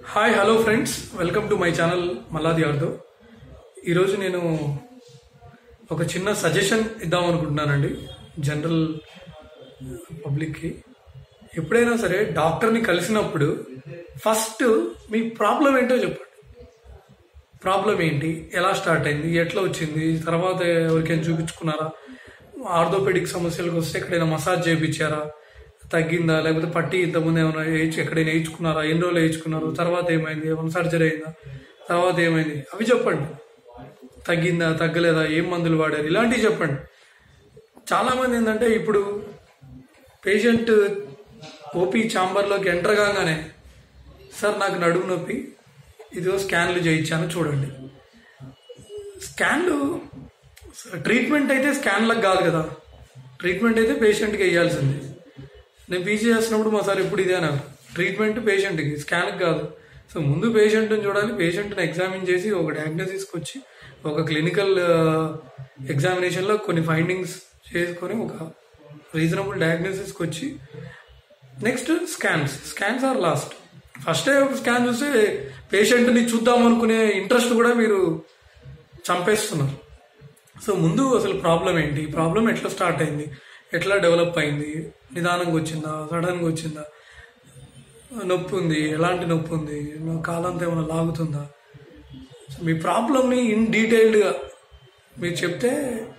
hi hello friends welcome to my channel Malladi యార్దవ్ ఈరోజు నేను ఒక చిన్న సజెషన్ ఇద్దాం అనుకుంటున్నానండి జనరల్ పబ్లిక్కి ఎప్పుడైనా సరే డాక్టర్ని కలిసినప్పుడు ఫస్ట్ మీ ప్రాబ్లం ఏంటో చెప్పండి ప్రాబ్లం ఏంటి ఎలా స్టార్ట్ అయింది ఎట్లా వచ్చింది తర్వాత ఎవరికైనా చూపించుకున్నారా ఆర్థోపెడిక్ సమస్యలకు వస్తే ఎక్కడైనా మసాజ్ చేయించారా తగ్గిందా లేకపోతే పట్టి ఇంతకుముందు ఏమైనా వేయించు ఎక్కడైనా వేయించుకున్నారా ఎన్ని రోజులు వేయించుకున్నారు తర్వాత ఏమైంది ఏమైనా సర్జరీ అయిందా తర్వాత ఏమైంది అవి చెప్పండి తగ్గిందా తగ్గలేదా ఏం మందులు వాడారు ఇలాంటివి చెప్పండి చాలా మంది ఏంటంటే ఇప్పుడు పేషెంట్ ఓపీ ఛాంబర్లోకి ఎంటర్ కాగానే సార్ నాకు నడుము నొప్పి ఇదిగో స్కాన్లు చేయించాను చూడండి స్కాన్లు ట్రీట్మెంట్ అయితే స్కాన్లకు కాదు కదా ట్రీట్మెంట్ అయితే పేషెంట్కి వేయాల్సింది నేను పీజీ చేస్తున్నప్పుడు మా సార్ ఎప్పుడు ఇదే అన్నారు ట్రీట్మెంట్ పేషెంట్కి స్కాన్కి కాదు సో ముందు పేషెంట్ని చూడాలి పేషెంట్ని ఎగ్జామిన్ చేసి ఒక డయాగ్నోసిస్కి వచ్చి ఒక క్లినికల్ ఎగ్జామినేషన్లో కొన్ని ఫైండింగ్స్ చేసుకొని ఒక రీజనబుల్ డయాగ్నోసిస్కి వచ్చి next scans scans or last first scan చూస్తే పేషెంట్ని చూద్దాం అనుకునే ఇంట్రెస్ట్ కూడా మీరు చంపేస్తున్నారు సో ముందు అసలు ప్రాబ్లం ఏంటి ప్రాబ్లం ఎట్లా స్టార్ట్ అయింది ఎట్లా డెవలప్ అయింది నిదానంగా వచ్చిందా సడన్గా వచ్చిందా నొప్పి ఉంది ఎలాంటి నొప్పి ఉంది కాలంతో ఏమైనా లాగుతుందా సో మీ ప్రాబ్లమ్ని ఇన్ డీటెయిల్డ్గా మీరు చెప్తే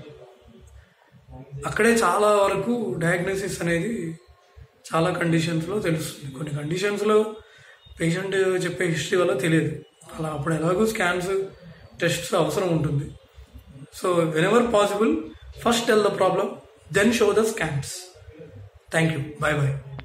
అక్కడే చాలా వరకు డయాగ్నోసిస్ అనేది చాలా కండిషన్స్లో తెలుస్తుంది కొన్ని కండిషన్స్లో పేషెంట్ చెప్పే హిస్టరీ వల్ల తెలియదు అలా అప్పుడు ఎలాగో స్కాన్స్ టెస్ట్స్ అవసరం ఉంటుంది so whenever possible first tell the problem then show the scans thank you bye bye